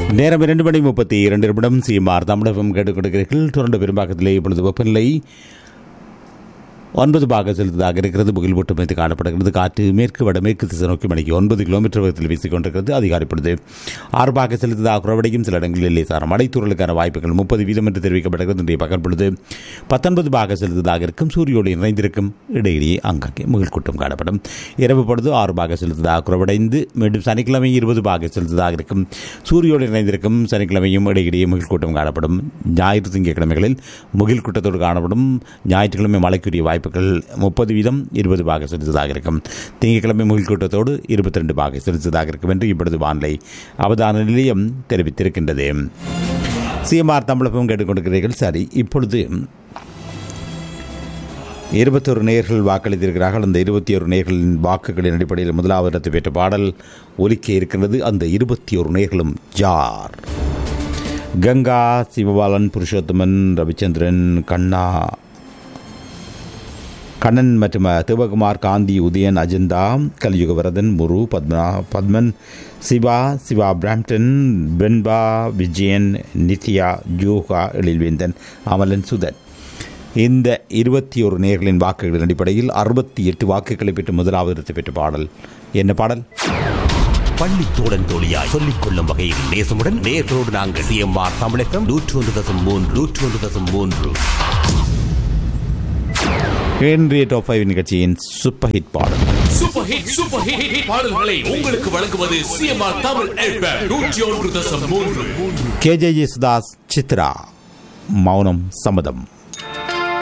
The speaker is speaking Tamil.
நேரம் இரண்டு மணி முப்பத்தி இரண்டு நிமிடம் சிஎம்ஆர் தமிழகம் கேட்டுக் கொடுக்கிறீர்கள் தொடர்ந்து பெரும்பாக்கத்திலே இப்பொழுது வெப்பநிலை ஒன்பது பாக செலுத்ததாக இருக்கிறது முகில் மூட்டம் வைத்து காணப்படுகிறது காற்று மேற்கு வடமேற்கு திசை நோக்கி மணிக்கு ஒன்பது கிலோமீட்டர் வேகத்தில் வீசிக் கொண்டிருக்கிறது அதிகாரிப்படுது ஆறு பாக செலுத்ததாக குறைவடையும் சில இடங்களில் லேசான மடைத்தூரலுக்கான வாய்ப்புகள் முப்பது வீதம் என்று தெரிவிக்கப்படுகிறது இன்றைய பகல் பொழுது பத்தொன்பது பாக செலுத்ததாக இருக்கும் சூரியோடு இணைந்திருக்கும் இடையிலேயே அங்கங்கே முகில் கூட்டம் காணப்படும் இரவு பொழுது ஆறு பாக செலுத்ததாக குறைவடைந்து மீண்டும் சனிக்கிழமை இருபது பாக செலுத்ததாக இருக்கும் சூரியோடு இணைந்திருக்கும் சனிக்கிழமையும் இடையிடையே முகில் கூட்டம் காணப்படும் ஞாயிற்று திங்கட்கிழமைகளில் முகில் கூட்டத்தோடு காணப்படும் ஞாயிற்றுக்கிழமை மழைக்குரிய வாய்ப்புகள் முப்பது வீதம் இருபது பாக செலுத்ததாக இருக்கும் திங்கட்கிழமை முகில் கூட்டத்தோடு இருபத்தி ரெண்டு பாக செலுத்ததாக இருக்கும் என்று இப்பொழுது வானிலை அவதான நிலையம் தெரிவித்திருக்கின்றது சிஎம்ஆர் தமிழகம் கேட்டுக்கொண்டிருக்கிறீர்கள் சரி இப்பொழுது இருபத்தொரு நேர்கள் வாக்களித்திருக்கிறார்கள் அந்த இருபத்தி ஒரு நேர்களின் வாக்குகளின் அடிப்படையில் முதலாவது இடத்தை பெற்ற பாடல் ஒலிக்க இருக்கின்றது அந்த இருபத்தி ஒரு நேர்களும் யார் கங்கா சிவபாலன் புருஷோத்தமன் ரவிச்சந்திரன் கண்ணா கண்ணன் மற்றும் சிவகுமார் காந்தி உதயன் அஜந்தா கலியுகவரதன் முரு பத்மனா பத்மன் சிவா சிவா பிராம்டன் பென்பா விஜயன் நித்யா ஜோகா எழில்வேந்தன் அமலன் சுதன் இந்த இருபத்தி ஒரு நேர்களின் வாக்குகளின் அடிப்படையில் அறுபத்தி எட்டு வாக்குகளை பெற்று முதலாவது இடத்தை பெற்ற பாடல் என்ன பாடல் பள்ளி தோழன் தோழியாய் சொல்லிக் கொள்ளும் வகையில் நேசமுடன் நேர்களோடு நாங்கள் சிஎம்ஆர் தமிழகம் நூற்று ஒன்று தசம் மூன்று நூற்று ஒன்று தசம் மூன்று இன்றைய டாப் ஃபைவ் நிகழ்ச்சியின் சூப்பர் ஹிட் பாடல் super hit super hit hit பாடல்களை உங்களுக்கு வழங்குவது சிஎம்ஆர் தமிழ் எஃப்எம் நூற்றி ஒன்று தசம் மூன்று கேஜே யேசுதாஸ் சித்ரா மௌனம் சம்மதம்